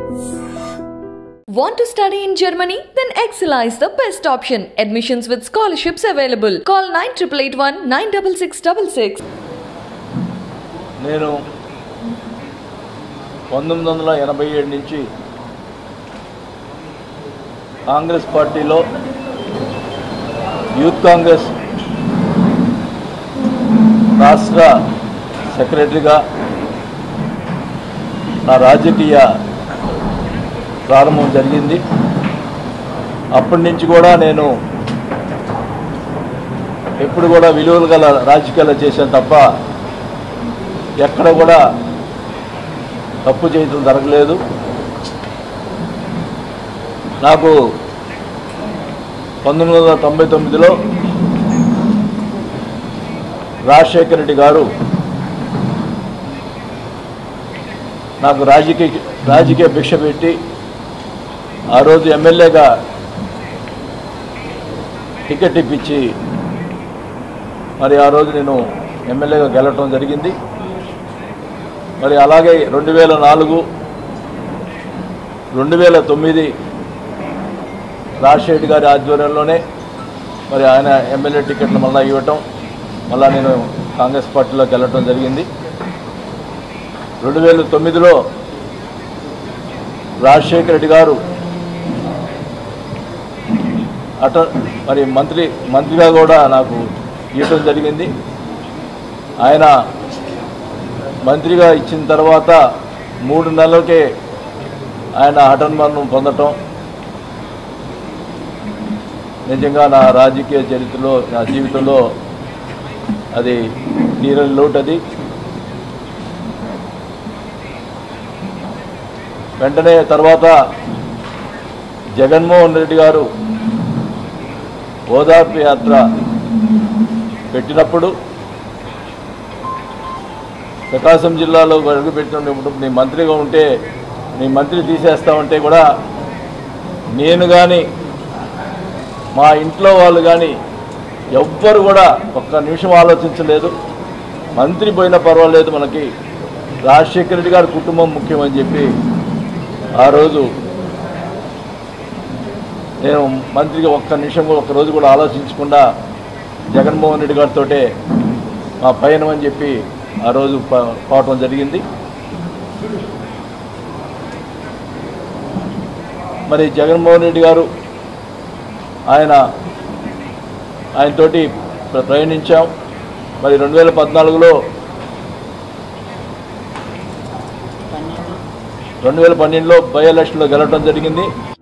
Want to study in Germany? Then Excella is the best option. Admissions with scholarships available. Call 9881 96666. నేను పంతొమ్మిది వందల ఎనభై ఏడు నుంచి కాంగ్రెస్ పార్టీలో యూత్ కాంగ్రెస్ రాష్ట్ర సెక్రటరీగా నా రాజకీయ ప్రారంభం జరిగింది అప్పటి నుంచి కూడా నేను ఎప్పుడు కూడా విలువలు గల రాజకీయాలు చేశాను తప్ప ఎక్కడ కూడా తప్పు చేయడం జరగలేదు నాకు పంతొమ్మిది వందల తొంభై తొమ్మిదిలో రాజశేఖర రెడ్డి గారు నాకు రాజకీయ రాజకీయ భిక్ష పెట్టి ఆ రోజు ఎమ్మెల్యేగా టికెట్ ఇప్పించి మరి ఆ రోజు నేను ఎమ్మెల్యేగా గెలవటం జరిగింది మరి అలాగే రెండు వేల నాలుగు రెండు వేల తొమ్మిది రాజశేఖర్ గారి ఆధ్వర్యంలోనే మరి ఆయన ఎమ్మెల్యే టికెట్లు మళ్ళీ ఇవ్వటం మళ్ళీ నేను కాంగ్రెస్ పార్టీలోకి వెళ్ళటం జరిగింది రెండు వేల తొమ్మిదిలో రాజశేఖర రెడ్డి గారు అట మరి మంత్రి మంత్రిగా కూడా నాకు ఇవ్వటం జరిగింది ఆయన మంత్రిగా ఇచ్చిన తర్వాత మూడు నెలలకే ఆయన హఠన్మరణం పొందటం నిజంగా నా రాజకీయ చరిత్రలో నా జీవితంలో అది తీరని లోటు అది వెంటనే తర్వాత జగన్మోహన్ రెడ్డి గారు ఓదార్పు యాత్ర పెట్టినప్పుడు ప్రకాశం జిల్లాలో అడుగు పెట్టినప్పుడు నీ మంత్రిగా ఉంటే నీ మంత్రి తీసేస్తామంటే కూడా నేను కానీ మా ఇంట్లో వాళ్ళు కానీ ఎవ్వరు కూడా ఒక్క నిమిషం ఆలోచించలేదు మంత్రి పోయినా పర్వాలేదు మనకి రాజశేఖర రెడ్డి గారి కుటుంబం ముఖ్యమని చెప్పి ఆ రోజు నేను మంత్రిగా ఒక్క నిమిషం కూడా ఒక్క రోజు కూడా ఆలోచించకుండా జగన్మోహన్ రెడ్డి గారితో మా పయనం అని చెప్పి ఆ రోజు ప- పోవటం జరిగింది మరి జగన్మోహన్ రెడ్డి గారు ఆయన ఆయనతోటి ప్ర- ప్రయాణించాం మరి రెండు వేల పద్నాలుగులో రెండు వేల పన్నెండులో బై ఎలక్షన్లో గెలవడం జరిగింది